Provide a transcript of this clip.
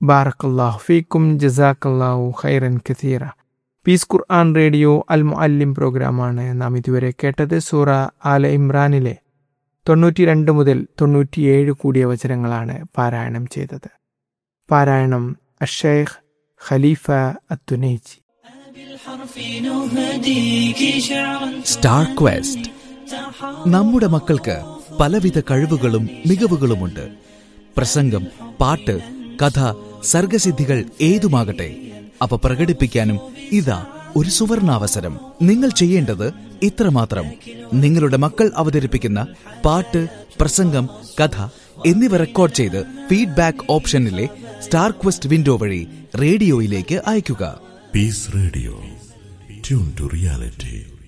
ബാറക്കല്ലാഹു ഫീക്കും ജസാക്കല്ലാഹു ഖൈറൻ കഥീറ പീസ് ഖുർആൻ റേഡിയോ അൽ മുഅല്ലിം പ്രോഗ്രാമാണ് നാം ഇതുവരെ കേട്ടത് സൂറ ആല ഇമ്രാനിലെ തൊണ്ണൂറ്റി രണ്ട് മുതൽ തൊണ്ണൂറ്റിയേഴ് കൂടിയ വചനങ്ങളാണ് പാരായണം ചെയ്തത് പാരായണം അഷേഖ് ഖലീഫ അത്തുനൈജി സ്റ്റാർ ക്വസ്റ്റ് നമ്മുടെ മക്കൾക്ക് പലവിധ കഴിവുകളും മികവുകളുമുണ്ട് പ്രസംഗം പാട്ട് കഥ സർഗസിദ്ധികൾ ഏതുമാകട്ടെ അവ പ്രകടിപ്പിക്കാനും ഇതാ ഒരു സുവർണാവസരം നിങ്ങൾ ചെയ്യേണ്ടത് ഇത്രമാത്രം നിങ്ങളുടെ മക്കൾ അവതരിപ്പിക്കുന്ന പാട്ട് പ്രസംഗം കഥ എന്നിവ റെക്കോർഡ് ചെയ്ത് ഫീഡ്ബാക്ക് ഓപ്ഷനിലെ സ്റ്റാർ ക്വസ്റ്റ് വിൻഡോ വഴി റേഡിയോയിലേക്ക് അയയ്ക്കുക Peace Radio. Tune to reality.